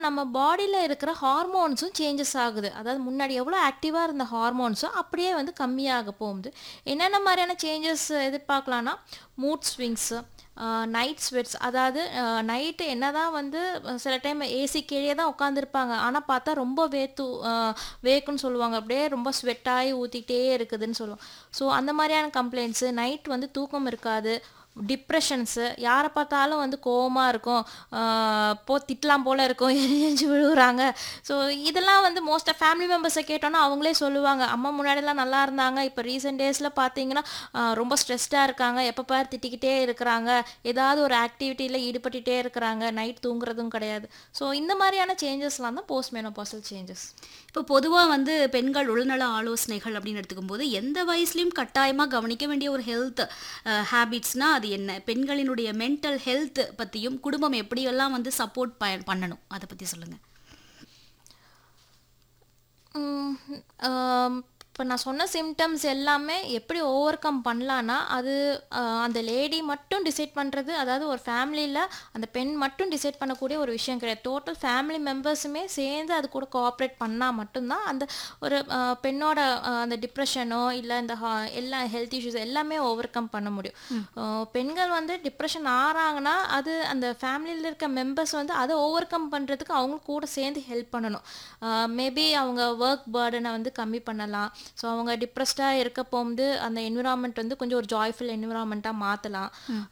நம்ம பாடியில் இருக்கிற ஹார்மோன்ஸும் சேஞ்சஸ் ஆகுது அதாவது முன்னாடி எவ்வளோ ஆக்டிவாக இருந்த ஹார்மோன்ஸும் அப்படியே வந்து கம்மியாக போகுது என்னென்ன மாதிரியான சேஞ்சஸ் எதிர்பார்க்கலான்னா மூட் ஸ்விங்ஸு நைட் ஸ்வெட்ஸ் அதாவது நைட்டு என்னதான் வந்து அஹ், சில டைம் ஏசி கீழே தான் உட்காந்துருப்பாங்க ஆனால் பார்த்தா ரொம்ப வேத்து அஹ், வேக்குன்னு சொல்லுவாங்க அப்படியே ரொம்ப ஸ்வெட்டாகி ஊற்றிக்கிட்டே இருக்குதுன்னு சொல்லுவோம் ஸோ அந்த மாதிரியான கம்ப்ளைண்ட்ஸு நைட் வந்து தூக்கம் இருக்காது டிப்ரெஷன்ஸு யாரை பார்த்தாலும் வந்து கோவமாக இருக்கும் ஆஹ் போ திட்டலாம் போல இருக்கும் எரிஞ்சு விழுகுறாங்க ஸோ இதெல்லாம் வந்து மோஸ்ட்டாக ஃபேமிலி மெம்பர்ஸை கேட்டோன்னா அவங்களே சொல்லுவாங்க அம்மா முன்னாடிலாம் நல்லா இருந்தாங்க இப்போ ரீசெண்ட் டேஸில் பார்த்தீங்கன்னா ஆஹ் ரொம்ப ஸ்ட்ரெஸ்டாக இருக்காங்க எப்போ பாரு திட்டிக்கிட்டே இருக்கிறாங்க ஏதாவது ஒரு ஆக்டிவிட்டியில் ஈடுபட்டுட்டே இருக்கிறாங்க நைட் தூங்குறதும் கிடையாது ஸோ இந்த மாதிரியான சேஞ்சஸ்லாம் தான் போஸ்ட் மெனோபாசல் சேஞ்சஸ் இப்போ பொதுவாக வந்து பெண்கள் உடல்நல ஆலோசனைகள் அப்படின்னு எடுத்துக்கும் போது எந்த வயசுலையும் கட்டாயமாக கவனிக்க வேண்டிய ஒரு ஹெல்த் ஹேபிட்ஸ்னா அது என்ன பெண்களினுடைய மென்டல் ஹெல்த் பற்றியும் குடும்பம் எப்படியெல்லாம் வந்து சப்போர்ட் ப பண்ணணும் அதை பற்றி சொல்லுங்கள் இப்போ நான் சொன்ன சிம்டம்ஸ் எல்லாமே எப்படி ஓவர் கம் பண்ணலான்னா அது ஆஹ் அந்த லேடி மட்டும் டிசைட் பண்ணுறது அதாவது ஒரு ஃபேமிலியில் அந்த பெண் மட்டும் டிசைட் பண்ணக்கூடிய ஒரு விஷயம் கிடையாது டோட்டல் ஃபேமிலி மெம்பர்ஸுமே சேர்ந்து அது கூட கோஆப்ரேட் பண்ணால் மட்டும்தான் அந்த ஒரு ஆஹ் பெண்ணோட ஆஹ் அந்த டிப்ரெஷனோ இல்லை இந்த ஹா- எல்லா ஹெல்த் இஷ்யூஸ் எல்லாமே ஓவர் கம் பண்ண முடியும் ஆஹ் பெண்கள் வந்து டிப்ரெஷன் ஆறாங்கன்னா அது அந்த ஃபேமிலியில் இருக்க மெம்பர்ஸ் வந்து அதை ஓவர் கம் பண்ணுறதுக்கு அவங்க கூட சேர்ந்து ஹெல்ப் பண்ணணும் மேபி அவங்க ஒர்க் பேர்டனை வந்து கம்மி பண்ணலாம் ஸோ அவங்க டிப்ரெஸ்டாக இருக்க போகும்போது அந்த என்விரான்மெண்ட் வந்து கொஞ்சம் ஒரு ஜாய்ஃபுல் என்விரான்மெண்ட்டாக மாற்றலாம்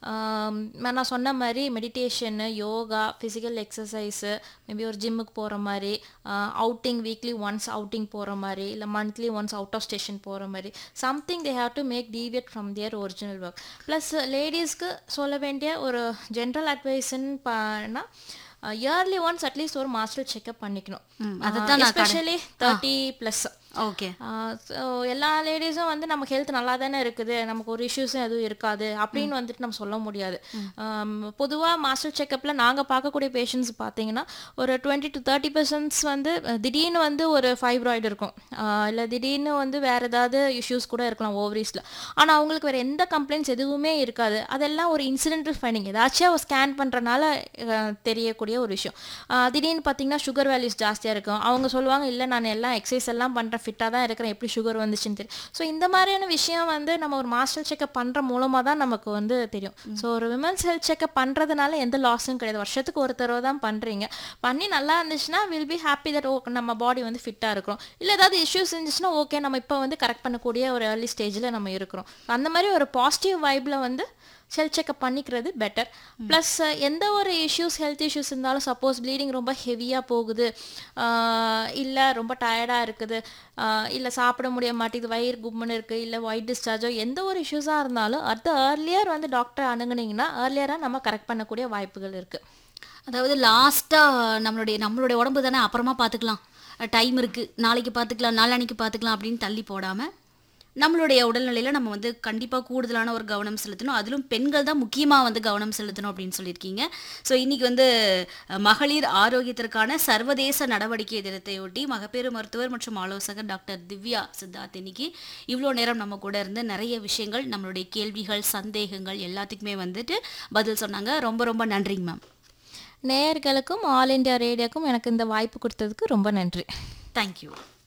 நான் சொன்ன மாதிரி meditation yoga physical exercise maybe ஒரு ஜிம்முக்கு போகிற மாதிரி அவுட்டிங் வீக்லி ஒன்ஸ் அவுட்டிங் போகிற மாதிரி இல்லை monthly once out of station போகிற மாதிரி something they have to make deviate from their original work plus லேடிஸ்க்கு சொல்ல வேண்டிய ஒரு ஜென்ரல் அட்வைஸ்ன்னு பண்ணா இயர்லி ஒன்ஸ் அட்லீஸ்ட் ஒரு மாஸ்டர் செக்அப் பண்ணிக்கணும் அதைத்தான் நான் கடை- especially thirty plus okay so எல்லா லேடிஸும் வந்து நமக்கு ஹெல்த் நல்லா தானே இருக்குது நமக்கு ஒரு இஷ்யூஸும் எதுவும் இருக்காது அப்படின்னு வந்துட்டு நம்ம சொல்ல முடியாது பொதுவாக மாஸ்டர் செக்கப்பில் நாங்கள் பார்க்கக்கூடிய பேஷண்ட்ஸ் பார்த்தீங்கன்னா ஒரு டுவெண்ட்டி டு தேர்ட்டி பர்சன்ட்ஸ் வந்து அஹ், திடீர்னு வந்து ஒரு ஃபைப்ராய்டு இருக்கும் இல்லை திடீர்னு வந்து வேறு ஏதாவது இஷ்யூஸ் கூட இருக்கலாம் ஓவரீஸில் ஆனால் அவங்களுக்கு வேறு எந்த கம்ப்ளைண்ட்ஸ் எதுவுமே இருக்காது அதெல்லாம் ஒரு இன்சிடென்டல் ஃபைண்டிங் ஏதாச்சும் ஸ்கேன் பண்ணுறனால தெரியக்கூடிய ஒரு விஷயம் அஹ், திடீர்னு பார்த்தீங்கன்னா சுகர் வேல்யூஸ் ஜாஸ்தியாக இருக்கும் அவங்க சொல்லுவாங்க இல்லை நான் எல்லாம் எக்ஸசைஸ் எல்லாம் பண்ணுறேன் ஃபிட்டாக தான் இருக்கிறேன் எப்படி சுகர் வந்துச்சுன்னு தெரியும் ஸோ இந்த மாதிரியான விஷயம் வந்து நம்ம ஒரு மாஸ்டர் செக்அப் பண்ணுற மூலமாக தான் நமக்கு வந்து தெரியும் ஸோ ஒரு விமன்ஸ் ஹெல்த் செக்அப் பண்ணுறதுனால எந்த லாஸும் கிடையாது வருஷத்துக்கு ஒரு தடவை தான் பண்ணுறீங்க பண்ணி நல்லா இருந்துச்சுன்னா will be happy that okay நம்ம பாடி வந்து ஃபிட்டாக இருக்கிறோம் இல்லை ஏதாவது இஷ்யூஸ் இருந்துச்சுன்னா ஓகே நம்ம இப்போ வந்து கரெக்ட் பண்ணக்கூடிய ஒரு ஏர்லி ஸ்டேஜில் நம்ம இருக்கிறோம் அந்த மாதிரி ஒரு பாசிட்டிவ் வைப்பில் வந்து ஹெல்த் செக்அப் பண்ணிக்கிறது பெட்டர் ப்ளஸ் எந்த ஒரு இஷ்யூஸ் ஹெல்த் இஷ்யூஸ் இருந்தாலும் சப்போஸ் ப்ளீடிங் ரொம்ப ஹெவியாக போகுது இல்லை ரொம்ப டயர்டாக இருக்குது இல்லை சாப்பிட முடிய மாட்டேங்குது வயிறு கும்முன்னு இருக்குது இல்லை ஒயிட் டிஸ்சார்ஜோ எந்த ஒரு இஷ்யூஸாக இருந்தாலும் அடுத்த ஏர்லியர் வந்து டாக்டர் அணுகுனீங்கன்னா ஏர்லியராக நம்ம கரெக்ட் பண்ணக்கூடிய வாய்ப்புகள் இருக்குது அதாவது லாஸ்ட்டாக நம்மளுடைய நம்மளுடைய உடம்பு தானே அப்புறமா பார்த்துக்கலாம் டைம் இருக்குது நாளைக்கு பார்த்துக்கலாம் நாளான்னைக்கு பார்த்துக்கலாம் அப்படின்னு தள்ளி போடாமல் நம்மளுடைய உடல்நிலையில் நம்ம வந்து கண்டிப்பாக கூடுதலான ஒரு கவனம் செலுத்தணும் அதிலும் பெண்கள் தான் முக்கியமாக வந்து கவனம் செலுத்தணும் அப்படின்னு சொல்லியிருக்கீங்க ஸோ இன்னைக்கு வந்து அஹ், மகளிர் ஆரோக்கியத்திற்கான சர்வதேச நடவடிக்கை தினத்தையொட்டி மகப்பேறு மருத்துவர் மற்றும் ஆலோசகர் டாக்டர் திவ்யா சித்தார்த் இன்னைக்கு இவ்வளோ நேரம் நம்ம கூட இருந்து நிறைய விஷயங்கள் நம்மளுடைய கேள்விகள் சந்தேகங்கள் எல்லாத்துக்குமே வந்துட்டு பதில் சொன்னாங்க ரொம்ப ரொம்ப நன்றிங்க மேம் நேயர்களுக்கும் ஆல் இந்தியா ரேடியோக்கும் எனக்கு இந்த வாய்ப்பு கொடுத்ததுக்கு ரொம்ப நன்றி தேங்க்யூ